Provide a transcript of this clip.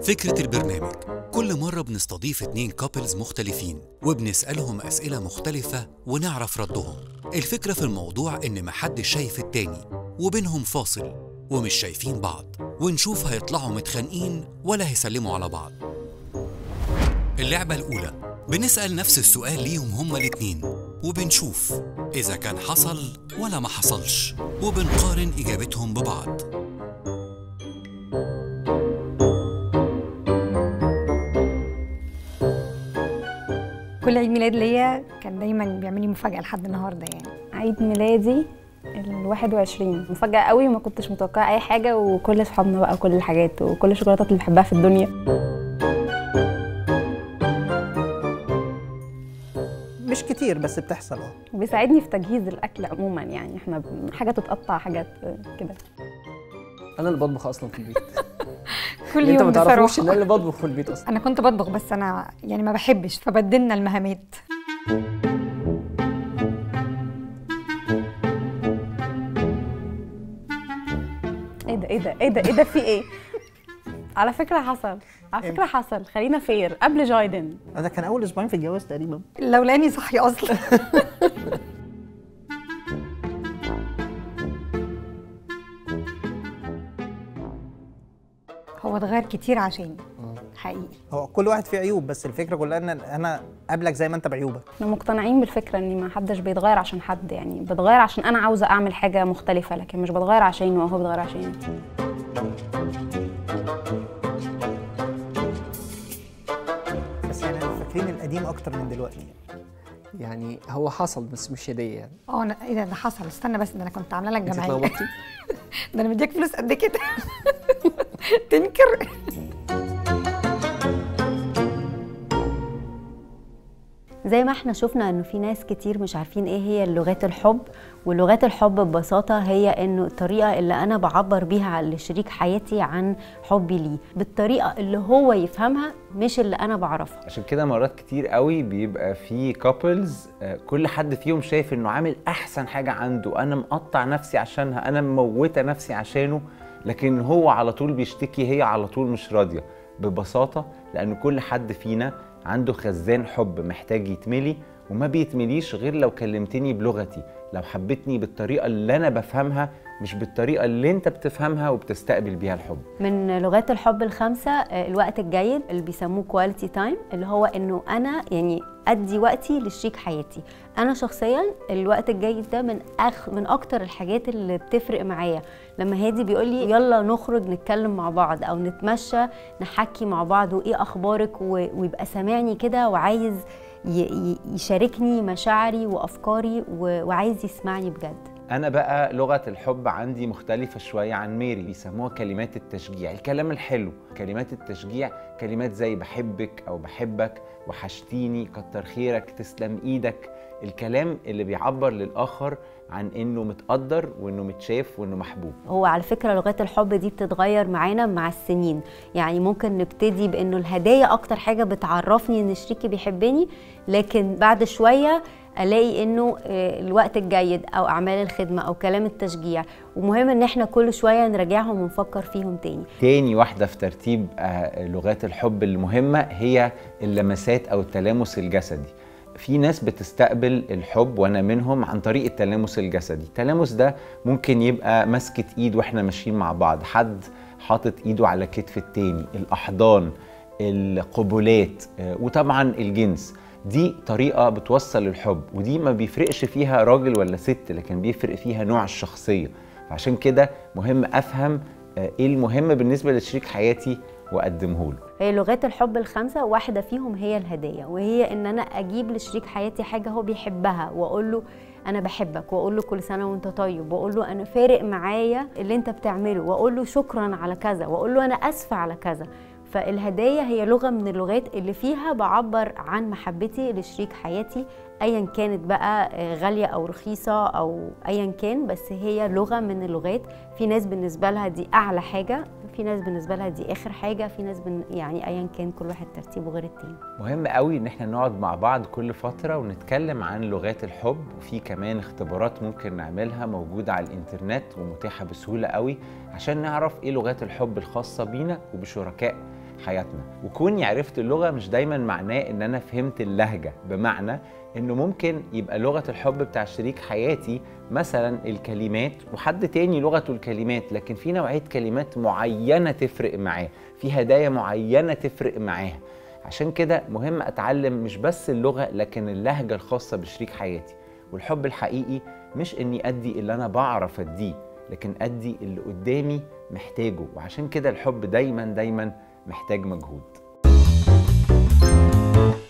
فكرة البرنامج كل مرة بنستضيف اتنين كابلز مختلفين وبنسألهم أسئلة مختلفة ونعرف ردهم الفكرة في الموضوع إن محدش شايف التاني وبينهم فاصل ومش شايفين بعض ونشوف هيطلعوا متخانقين ولا هيسلموا على بعض اللعبة الأولى بنسأل نفس السؤال ليهم هما الاتنين وبنشوف إذا كان حصل ولا ما حصلش وبنقارن إجابتهم ببعض كل عيد ميلاد ليا كان دايما بيعمل لي مفاجاه لحد النهارده يعني عيد ميلادي ال 21 مفاجأة قوي وما كنتش متوقعة أي حاجة وكل أصحابنا بقى وكل الحاجات وكل الشوكولاتات اللي بحبها في الدنيا مش كتير بس بتحصل اه وبيساعدني في تجهيز الأكل عموما يعني احنا ب- حاجة تتقطع حاجات كده انا اللي بطبخ اصلا في البيت كل اللي انت يوم ما تعرفوش ان بصراحه انا اللي بطبخ في البيت اصلا انا كنت بطبخ بس انا يعني ما بحبش فبدلنا المهامات ايه ده ايه ده ايه ده ايه ده في ايه على فكرة حصل على فكرة حصل خلينا فير قبل جايدن ده كان اول اسبوعين في الجواز تقريبا لولاني صحي اصلا هو اتغير كتير عشاني حقيقي هو كل واحد فيه عيوب بس الفكره كلها ان انا قابلك زي ما انت بعيوبك احنا مقتنعين بالفكرة ان ما حدش بيتغير عشان حد يعني بتغير عشان انا عاوزة اعمل حاجة مختلفة لكن مش بتغير عشانه وهو بيتغير عشاني بس يعني فاكرين القديم اكتر من دلوقتي يعني هو حصل بس مش هديه يعني اه انا ايه ده ده حصل استنى بس ده انا كنت عامله لك انت جمعيه اتلخبطتي ده انا مديك فلوس قد كده تنكر زي ما احنا شفنا انه في ناس كتير مش عارفين ايه هي لغات الحب ولغات الحب ببساطة هي انه الطريقة اللي انا بعبر بيها لشريك حياتي عن حبي ليه بالطريقة اللي هو يفهمها مش اللي انا بعرفها عشان كده مرات كتير قوي بيبقى في كابلز كل حد فيهم شايف انه عامل احسن حاجه عنده انا مقطع نفسي عشانها انا مموته نفسي عشانه لكن هو على طول بيشتكي هي على طول مش راضيه ببساطه لان كل حد فينا عنده خزان حب محتاج يتملي وما بيتمليش غير لو كلمتني بلغتي لو حبيتني بالطريقه اللي انا بفهمها مش بالطريقه اللي انت بتفهمها وبتستقبل بيها الحب من لغات الحب الخمسة آه، الوقت الجيد اللي بيسموه كواليتي تايم اللي هو انه انا يعني ادي وقتي لشريك حياتي انا شخصيا الوقت الجيد ده من أخ من اكتر الحاجات اللي بتفرق معايا لما هادي بيقول لي يلا نخرج نتكلم مع بعض او نتمشى نحكي مع بعض وايه اخبارك و- ويبقى سامعني كده وعايز ي- ي- يشاركني مشاعري وافكاري و- وعايز يسمعني بجد انا بقى لغه الحب عندي مختلفه شويه عن ميري بيسموها كلمات التشجيع الكلام الحلو كلمات التشجيع كلمات زي بحبك او بحبك وحشتيني كتر خيرك تسلم ايدك الكلام اللي بيعبر للاخر عن انه متقدر وانه متشاف وانه محبوب هو على فكرة لغات الحب دي بتتغير معانا مع السنين يعني ممكن نبتدي بانه الهدايا اكتر حاجة بتعرفني ان شريكي بيحبني لكن بعد شوية الاقي انه آه، الوقت الجيد او اعمال الخدمة او كلام التشجيع ومهم ان احنا كل شوية نراجعهم ونفكر فيهم تاني تاني واحدة في ترتيب آه، لغات الحب المهمة هي اللمسات أو التلامس الجسدي في ناس بتستقبل الحب وانا منهم عن طريق التلامس الجسدي التلامس ده ممكن يبقى مسكة ايد واحنا ماشيين مع بعض حد حاطط ايده على كتف التاني الاحضان القبلات آه، وطبعا الجنس دي طريقة بتوصل الحب ودي ما بيفرقش فيها راجل ولا ست لكن بيفرق فيها نوع الشخصية فعشان كده مهم افهم آه، ايه المهم بالنسبة لشريك حياتي واقدمه له هي لغات الحب الخمسة واحدة فيهم هي الهدية وهي ان انا اجيب لشريك حياتي حاجة هو بيحبها واقول له انا بحبك واقول له كل سنة وانت طيب واقول له انا فارق معايا اللي انت بتعمله واقول له شكرا على كذا واقول له انا اسفة على كذا فالهدايا هي لغة من اللغات اللي فيها بعبر عن محبتي لشريك حياتي ايا كانت بقى آه، غالية او رخيصة او ايا كان بس هي لغة من اللغات في ناس بالنسبة لها دي اعلى حاجة في ناس بالنسبة لها دي اخر حاجة في ناس بن... يعني ايا كان كل واحد ترتيبه غير التاني مهم قوي ان احنا نقعد مع بعض كل فترة ونتكلم عن لغات الحب وفي كمان اختبارات ممكن نعملها موجودة على الانترنت ومتاحة بسهولة قوي عشان نعرف ايه لغات الحب الخاصة بينا وبشركاء حياتنا وكوني عرفت اللغه مش دايما معناه ان انا فهمت اللهجه بمعنى انه ممكن يبقى لغه الحب بتاع شريك حياتي مثلا الكلمات وحد تاني لغته الكلمات لكن في نوعيه كلمات معينه تفرق معاه في هدايا معينه تفرق معاها عشان كده مهم اتعلم مش بس اللغه لكن اللهجه الخاصه بشريك حياتي والحب الحقيقي مش اني ادي اللي انا بعرف اديه لكن ادي اللي قدامي محتاجه وعشان كده الحب دايما دايما محتاج مجهود